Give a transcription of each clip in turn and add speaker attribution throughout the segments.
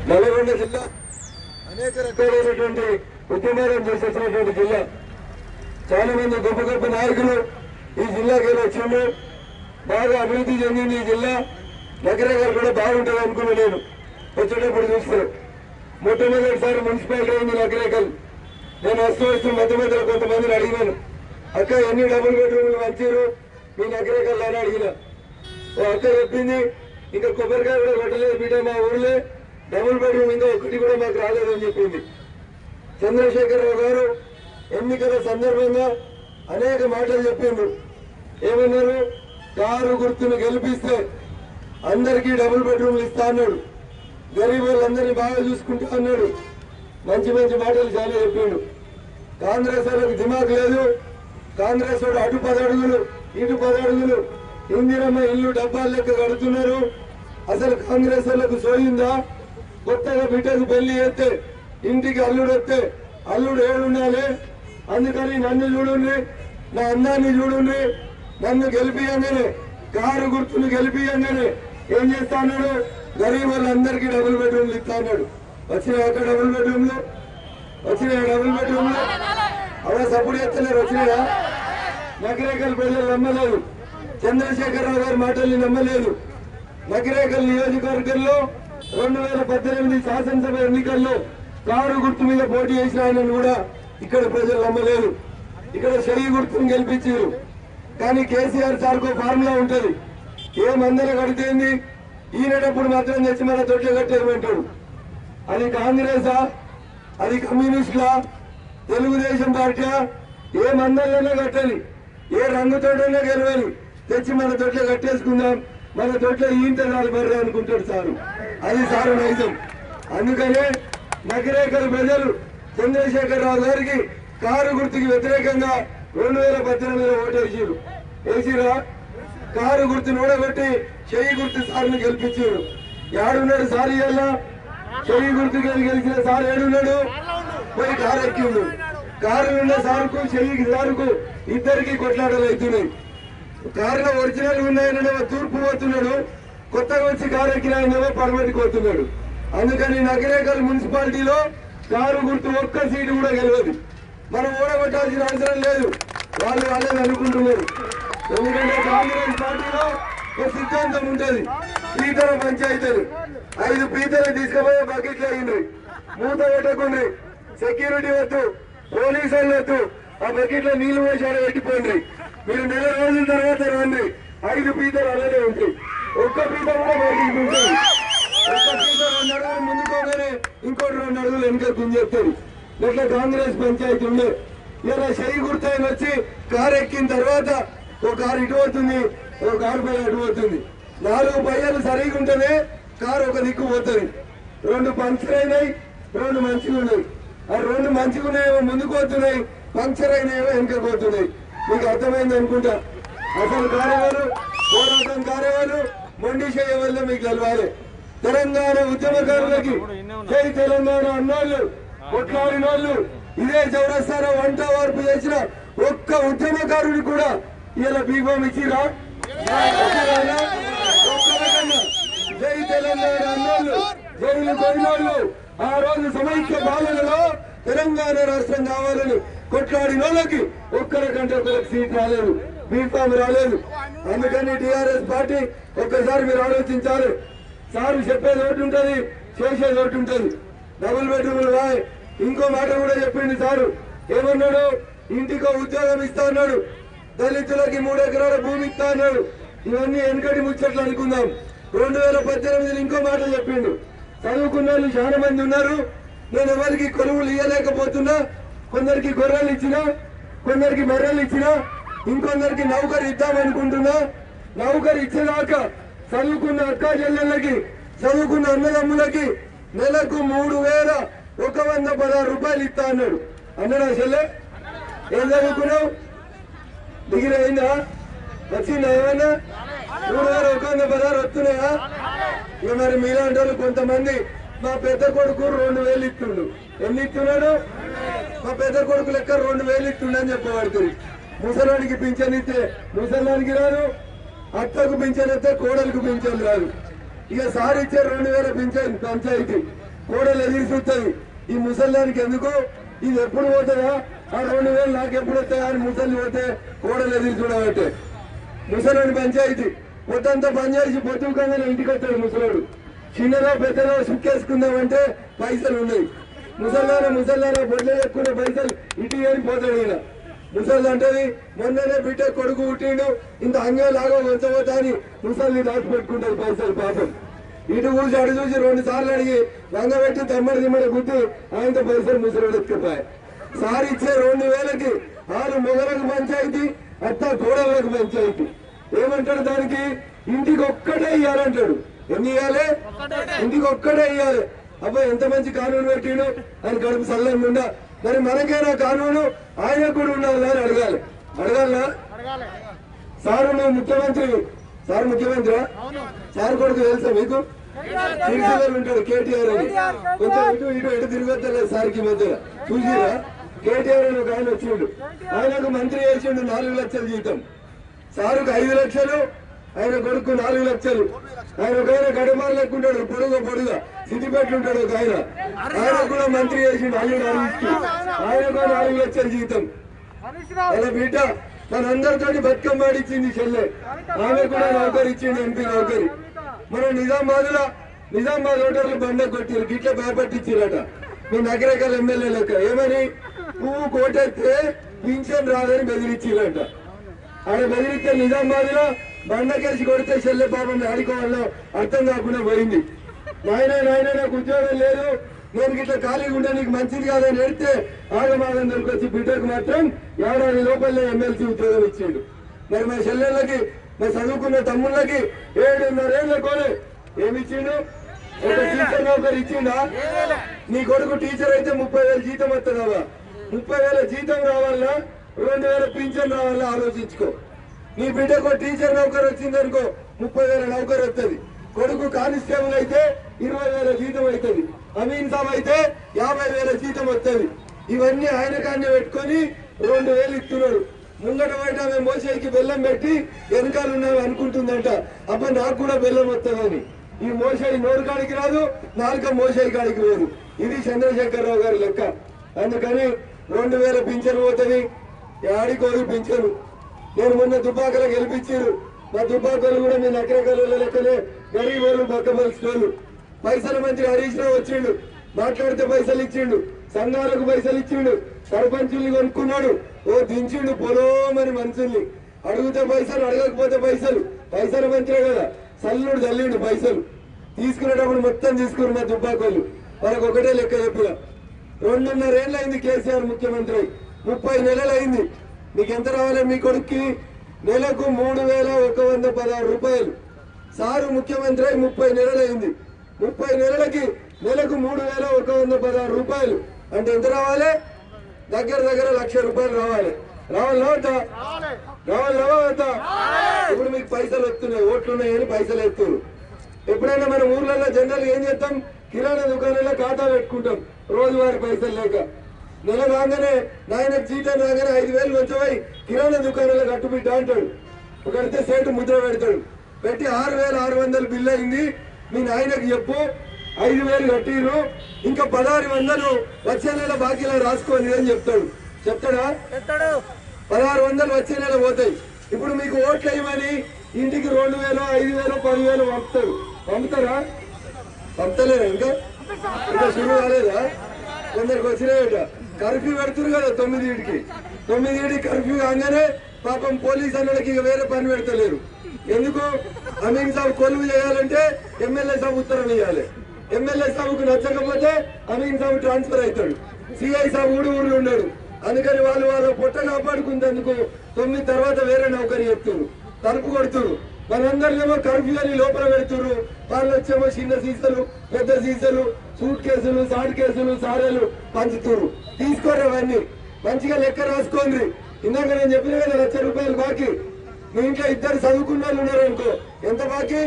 Speaker 1: నల్గొండ జిల్లా అనేక రకాలైనటువంటి ఉద్యమాలను చేసేసినటువంటి జిల్లా చాలా మంది గొప్ప గొప్ప నాయకులు ఈ జిల్లాకి వెళ్ళి వచ్చిండు బాగా అభివృద్ధి చెందింది ఈ జిల్లా నగరగారు కూడా బాగుంటుంది అనుకున్నా నేను వచ్చేటప్పుడు చూస్తే మొట్టమొదటిసారి మున్సిపాలిటీ అయింది నగరేకల్ నేను వస్తూ వస్తూ మధ్య మధ్యలో కొంతమందిని అడిగినాను అక్క ఎన్ని డబుల్ బెడ్రూమ్లు మంచిరు మీ నగరేకల్ అని అడిగిన ఓ అక్క చెప్పింది ఇంకా కొబ్బరికాయ కూడా కొట్టలేదు బిడ్డ మా ఊర్లో డబుల్ బెడ్రూమ్ ఇంకా ఒకటి కూడా మాకు రాలేదని చెప్పింది చంద్రశేఖరరావు గారు ఎన్నికల సందర్భంగా అనేక మాటలు చెప్పిండ్రు ఏమన్నారు కారు గుర్తును గెలిపిస్తే అందరికీ డబుల్ బెడ్రూమ్లు ఇస్తా అన్నాడు గరీబ్ వాళ్ళందరినీ బాగా చూసుకుంటా అన్నాడు మంచి మంచి మాటలు చాలా చెప్పిండు కాంగ్రెస్ వాళ్ళకి దిమాగ్ లేదు కాంగ్రెస్ వాడు అటు పదడుగులు ఇటు పదడుగులు ఇందిరమ్మ ఇల్లు డబ్బాలు లెక్క కడుతున్నారు అసలు కాంగ్రెస్ వాళ్ళకు సోయిందా కొత్తగా బిడ్డకు పెళ్లి చేస్తే ఇంటికి అల్లుడు వస్తే అల్లుడు ఏడుండాలి అందుకని నన్ను చూడండి నా అందాన్ని చూడండి నన్ను గెలిపియంగానే కారు గుర్తును గెలిపియంగానే ఏం చేస్తా అన్నాడు గరీబ్ వాళ్ళందరికీ డబుల్ బెడ్రూమ్లు ఇస్తా అన్నాడు వచ్చినాయి అక్కడ డబుల్ బెడ్రూమ్లు వచ్చినాయి డబుల్ బెడ్రూమ్లు అలా సపోర్ట్ చేస్తున్నారు వచ్చినాయా నగరేకల్ ప్రజలు నమ్మలేదు చంద్రశేఖరరావు గారి మాటల్ని నమ్మలేదు నగరేకల్ నియోజకవర్గంలో రెండు వేల పద్దెనిమిది శాసనసభ ఎన్నికల్లో కారు గుర్తు మీద పోటీ చేసిన ఆయనను కూడా ఇక్కడ ప్రజలు నమ్మలేదు ఇక్కడ చెయ్యి గుర్తును గెలిపించారు కానీ కేసీఆర్ సార్కు ఫార్ములా ఉంటది ఏ మందర కడితేంది ఈయనటప్పుడు మాత్రం తెచ్చి మన తొట్ల కట్టేయమంటాడు అది కాంగ్రెసా అది కమ్యూనిస్టులా తెలుగుదేశం పార్టీ ఏ మందరిలోనే కట్టాలి ఏ రంగుతోటైనా గెలవాలి తెచ్చి మన తొట్ల కట్టేసుకుందాం మన తొట్ల ఈంత నాలుగు బర్రె అనుకుంటాడు సారు అది సారు నైజం అందుకనే నగరేకల్ ప్రజలు చంద్రశేఖరరావు గారికి కారు గుర్తుకి వ్యతిరేకంగా రెండు వేల పద్దెనిమిదిలో ఓటు వేసారు వేసిరా కారు గుర్తును ఓడగొట్టి చెయ్యి గుర్తు సార్ని గెలిపించారు యాడున్నాడు సార్ ఇయ్యాల చెయ్యి గుర్తుకి వెళ్ళి గెలిచిన సార్ ఏడున్నాడు పోయి కారు ఎక్కిండు కారు ఉన్న సార్కు చెయ్యికి సార్కు ఇద్దరికి కొట్లాటలు అవుతున్నాయి కారులో ఒరిజినల్ ఉన్నాయనేమో తూర్పు పోతున్నాడు కొత్తగా వచ్చి కారు ఎక్కినాయనేమో పడమటికి పోతున్నాడు అందుకని నగరేకల్ మున్సిపాలిటీలో కారు గుర్తు ఒక్క సీటు కూడా గెలవదు మనం ఓడగొట్టాల్సిన అవసరం లేదు వాళ్ళు వాళ్ళే అనుకుంటున్నారు ఎందుకంటే కాంగ్రెస్ పార్టీలో ఒక సిద్ధాంతం ఉంటది పీతల పంచాయతీలు ఐదు పీతలు తీసుకుపోయే బకెట్లు అయ్యిండ్రి మూత పెట్టకుండ్రి సెక్యూరిటీ వద్దు పోలీసు వాళ్ళు వద్దు ఆ బకెట్ లో నీళ్లు పోసి ఆడ పెట్టిపోండి మీరు నెల రోజుల తర్వాత రండి ఐదు పీతలు అలానే ఉంటాయి ఒక్క పీత కూడా బయటికి ఉంటుంది ఒక్క పీత రెండు అడుగులు ముందుకోగానే ఇంకోటి రెండు అడుగులు వెనుక గుంజేస్తారు ఇట్లా కాంగ్రెస్ పంచాయతీ ఉండే ఇలా చెయ్యి గుర్తాయని వచ్చి కారు ఎక్కిన తర్వాత ఓ కారు ఇటు పోతుంది ఓ కారు పై అటు పోతుంది నాలుగు పయ్యాలు సరిగా ఉంటేనే కారు ఒక దిక్కు పోతుంది రెండు పంక్చర్ అయినాయి రెండు మంచిగా ఉన్నాయి ఆ రెండు మంచిగా ఉన్నాయేమో ముందుకు పోతున్నాయి పంక్చర్ అయినాయేమో వెనుక పోతున్నాయి మీకు అర్థమైంది అనుకుంటా అసలు కార్యవారు పోరాటం కార్యవారు మొండి చేయ వల్ల మీకు తెలవాలి తెలంగాణ ఉద్యమకారులకి జై తెలంగాణ అన్నోళ్ళు కొట్లాడినోళ్ళు ఇదే చౌరస్తాలో వంట వార్పు చేసిన ఒక్క ఉద్యమకారుని కూడా ఇలా బీఫామ్ ఇచ్చిరా ఒక్కరైనా? ఒక్కరికన్నా? జై తెలంగాణ అన్నోళ్ళు జైలు పోయినోళ్ళు ఆ రోజు సమైక్య పాలనలో తెలంగాణ రాష్ట్రం కావాలని కొట్లాడిన వాళ్ళకి ఒక్కరికంటే ఒకరికి సీట్ రాలేదు బీఫామ్ రాలేదు అందుకని టిఆర్ఎస్ పార్టీ ఒక్కసారి మీరు ఆలోచించాలి సార్ చెప్పేది ఒకటి ఉంటది చేసేది ఒకటి ఉంటది డబుల్ బెడ్రూమ్లు రాయ్ ఇంకో మాట కూడా చెప్పింది సారు ఏమన్నాడు ఇంటికో ఉద్యోగం ఇస్తా అన్నాడు దళితులకి మూడు ఎకరాల భూమి ఇస్తా అన్నాడు ఇవన్నీ వెనకటి ముచ్చట్లు అనుకుందాం రెండు వేల పద్దెనిమిదిలో ఇంకో మాట చెప్పిండు చదువుకున్న వాళ్ళు చాలా మంది ఉన్నారు నేను ఎవరికి కొలువులు ఇవ్వలేకపోతున్నా కొందరికి గొర్రెలు ఇచ్చినా కొందరికి బర్రెలు ఇచ్చినా ఇంకొందరికి నౌకరు ఇద్దామనుకుంటున్నా నౌకరు ఇచ్చేదాకా చదువుకున్న అక్క చెల్లెళ్ళకి చదువుకున్న అన్నదమ్ములకి నెలకు మూడు వేల ఒక వంద పదహారు రూపాయలు ఇస్తా అన్నాడు అన్నాడా చెల్లె ఏం చదువుకున్నావు డిగ్రీ అయిందా వచ్చిందా ఏమన్నా మూడు వేల ఒక వంద పదహారు వస్తున్నాయా ఇక మరి మీలాంటి వాళ్ళు కొంతమంది మా పెద్ద కొడుకు రెండు వేలు ఇస్తుండు ఎన్ని ఇస్తున్నాడు మా పెద్ద కొడుకు లెక్క రెండు వేలు ఇస్తుండు అని చెప్పబడుతుంది ముసలానికి పింఛన్ ఇస్తే ముసలానికి రాదు అత్తకు పింఛన్ ఇస్తే కోడలకు పింఛన్ రాదు ఇక సార్ ఇచ్చే రెండు వేల పింఛన్ పంచాయతీ కోడలు ఎదిరి చూస్తుంది ఈ ముసల్దానికి ఎందుకు ఇది ఎప్పుడు పోతుందా ఆ రెండు వేలు నాకు ఎప్పుడు వస్తాయా అని ముసలి పోతే కోడలు ఎదిరి చూడబట్టే ముసలోని పంచాయతీ పొద్దంతా పని చేసి పొద్దుకంగానే ఇంటికి వస్తాడు ముసలోడు చిన్నదో పెద్దదో సుక్కేసుకుందామంటే పైసలు ఉన్నాయి ముసల్దాన ముసల్దాన బొడ్లు ఎక్కువ పైసలు ఇటు అని పోతాడు ఈయన ముసలి అంటది మొన్ననే బిడ్డ కొడుకు పుట్టిండు ఇంత అంగేలాగా వంచబోతా అని ముసల్ని దాచిపెట్టుకుంటారు పైసలు పాపం ఇటు కూర్చి అడు చూసి రెండు సార్లు అడిగి వంగబెట్టి తమ్మడి తిమ్మడి గుద్ది ఆయనతో పైసలు ముసలోడు ఎత్తుకుపోయాయి సార్ ఇచ్చే రెండు వేలకి ఆరు మొగలకు పంచాయతీ అత్త కోడలకు పంచాయతీ ఏమంటాడు దానికి ఇంటికి ఒక్కటే ఇయ్యాలంటాడు ఎన్ని ఇయ్యాలి ఇంటికి ఒక్కటే ఇయ్యాలి అబ్బా ఎంత మంచి కానూను పెట్టిండు ఆయన కడుపు సల్లంగా ఉండా మరి మనకైనా కానూను ఆయన కూడా ఉండాలి అని అడగాలి అడగాలనా సారు నువ్వు ముఖ్యమంత్రి సార్ ముఖ్యమంత్రి సార్ కొడుకు తెలుసా మీకు సిరిసిల్లలో ఉంటాడు కేటీఆర్ అని కొంచెం ఇటు ఇటు ఎటు తిరగొద్దలేదు సార్కి మధ్య చూసిరా కేటీఆర్ అని ఒక ఆయన వచ్చిండు ఆయనకు మంత్రి చేసిండు నాలుగు లక్షల జీతం సారుకు ఐదు లక్షలు ఆయన కొడుకు నాలుగు లక్షలు ఆయన ఒక ఆయన గడమారు లెక్కుంటాడు పొడుగు పొడుగా సిద్దిపేట ఉంటాడు ఒక ఆయన ఆయన కూడా మంత్రి చేసిండు అల్లుడు అనిస్తూ ఆయనకు నాలుగు లక్షల జీతం అలా బిడ్డ మనందరితో బతుకమ్మ ఆడిచ్చింది చెల్లె ఆమె కూడా నౌకరు ఇచ్చింది ఎంపీ నౌకరి మన నిజామాబాద్ లో నిజామాబాద్ ఓటర్లు బండ కొట్టారు గిట్ల భయపట్టించారట మీ నగరకాల ఎమ్మెల్యే లెక్క ఏమని పువ్వు కోటెత్తే పింఛన్ రాదని బెదిరించిరట ఆడ బెదిరిస్తే నిజామాబాద్ లో బండకేసి కొడితే చెల్లె పాపం ఆడుకోవాలో అర్థం కాకుండా పోయింది నాయన నాయన నాకు ఉద్యోగం లేదు నేను గిట్ల ఖాళీగా ఉంటే నీకు మంచిది కాదని ఎడితే ఆగమాగం దొరికొచ్చి బిడ్డకు మాత్రం ఏడాది లోపలే ఎమ్మెల్సీ ఉద్యోగం ఇచ్చిండు మరి మా చెల్లెళ్ళకి మా చదువుకున్న తమ్ముళ్ళకి ఏడున్నరేళ్ల కోలే ఏమి ఇచ్చిండు ఒక టీచర్ నౌకరు ఇచ్చిండా నీ కొడుకు టీచర్ అయితే ముప్పై వేల జీతం వస్తుందా ముప్పై వేల జీతం రావాలా రెండు వేల పింఛన్ రావాలా ఆలోచించుకో నీ బిడ్డకు టీచర్ నౌకరు వచ్చిందనుకో ముప్పై వేల నౌకరు వస్తుంది కొడుకు కానిస్టేబుల్ అయితే ఇరవై వేల జీతం అవుతుంది అమీన్ సాబ్ అయితే యాభై వేల జీతం వస్తుంది ఇవన్నీ ఆయన కాన్నే పెట్టుకొని రెండు వేలు ఇస్తున్నాడు ముంగట బయట ఆమె మోసేకి బెల్లం పెట్టి వెనకాల ఉన్నావు అనుకుంటుందంట అబ్బ నాకు కూడా బెల్లం వస్తుందని ఈ మోసాయి నోరు కాడికి రాదు నాలుక మోసాయి కాడికి లేదు ఇది చంద్రశేఖరరావు గారి లెక్క అందుకని రెండు వేల పింఛను పోతుంది ఆడికోరు పింఛను నేను మొన్న దుబ్బాకలో గెలిపించారు మా దుబ్బాకలు కూడా మీ నకరకాల లెక్కనే గరీబ్ వాళ్ళు బక్కమలిసిన పైసల మంత్రి హరీష్ రావు వచ్చిండు మాట్లాడితే పైసలు ఇచ్చిండు సంఘాలకు పైసలు ఇచ్చిండు సర్పంచుల్ని కొనుక్కున్నాడు ఓ దించిండు పొలోమని మనుషుల్ని అడిగితే పైసలు అడగకపోతే పైసలు పైసల మంత్రే కదా సల్లుడు తల్లిండు పైసలు తీసుకునేటప్పుడు మొత్తం తీసుకున్నారు మా దుబ్బాకోళ్ళు వాళ్ళకి ఒకటే లెక్క చెప్పిన రెండున్నరేళ్ళు అయింది కేసీఆర్ ముఖ్యమంత్రి అయి. ముప్పై నెలలు అయింది నీకు ఎంత రావాలి మీ కొడుక్కి నెలకు మూడు వేల ఒక వంద పదహారు రూపాయలు సారు ముఖ్యమంత్రి అయి ముప్పై నెలలు అయింది ముప్పై నెలలకి నెలకు మూడు వేల ఒక వంద పదహారు రూపాయలు అంటే ఎంత రావాలి దగ్గర దగ్గర లక్ష రూపాయలు రావాలి రావాలా వద్దా రావాలా వద్దా ఇప్పుడు మీకు పైసలు వస్తున్నాయి ఓట్లు ఉన్నాయని పైసలు ఎత్తున్నారు ఎప్పుడైనా మన ఊర్లలో జనరల్ ఏం చేస్తాం కిరాణా దుకాణంలో ఖాతా పెట్టుకుంటాం రోజువారి పైసలు లేక నెల రాగానే నాయన జీతం రాగానే ఐదు వేలు వచ్చాయి కిరాణా దుకాణంలో కట్టుబిడ్డ అంటాడు కడితే సేటు ముద్ర పెడతాడు పెట్టి ఆరు వేల ఆరు వందలు బిల్ అయింది మీ నాయనకి చెప్పు ఐదు వేలు కట్టిరు ఇంకా పదహారు వందలు వచ్చే నెల బాకీలో రాసుకోండి అని చెప్తాడు చెప్తాడా పదహారు వందలు వచ్చే నెల పోతాయి ఇప్పుడు మీకు ఓట్లు వేయమని ఇంటికి రెండు వేలు ఐదు వేలు పదివేలు పంపుతారు పంపుతారా పంపుతలేరా ఇంకా ఇంకా శురు కాలేదా కొందరికి వచ్చినాయట కర్ఫ్యూ పెడుతురు కదా తొమ్మిదింటికి తొమ్మిదింటికి కర్ఫ్యూ కాగానే పాపం పోలీస్ అన్నలకి ఇక వేరే పని పెడతలేరు ఎందుకు అమీన్ సాబ్ కొలువు చేయాలంటే ఎమ్మెల్యే సాబ్ ఉత్తరం ఇవ్వాలి ఎమ్మెల్యే సాబుకు నచ్చకపోతే అమీన్ సాబ్ ట్రాన్స్ఫర్ అవుతాడు సిఐ సాబ్ ఊడు ఊళ్ళు ఉన్నాడు అందుకని వాళ్ళు వాళ్ళ పొట్ట కాపాడుకునేందుకు తొమ్మిది తర్వాత వేరే నౌకరి చెప్తున్నారు తలుపు కొడుతురు మనందరినేమో కర్ఫ్యూ అని లోపల పెడుతురు వాళ్ళు వచ్చేమో చిన్న సీసాలు పెద్ద సీసాలు సూట్ కేసులు సాట్ కేసులు సారెలు పంచుతురు తీసుకోరు అవన్నీ మంచిగా లెక్క రాసుకోండి ఇందాక నేను చెప్పిన కదా లక్ష రూపాయలు బాకీ మీ ఇంట్లో ఇద్దరు చదువుకున్న వాళ్ళు ఉన్నారు అనుకో ఎంత బాకీ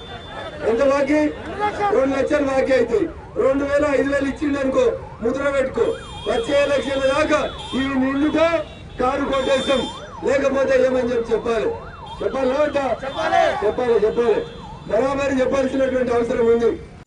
Speaker 1: ఎంత బాకీ రెండు లక్షలు బాకీ అవుతాయి రెండు వేలు ఐదు వేలు ఇచ్చిండు అనుకో ముద్ర పెట్టుకో వచ్చే ఎలక్షన్ల దాకా ఇవి నిండుగా కారు కొట్టేస్తాం లేకపోతే ఏమని చెప్పి చెప్పాలి చెప్పాలి వద్దా? చెప్పాలి చెప్పాలి బరాబరి చెప్పాల్సినటువంటి అవసరం ఉంది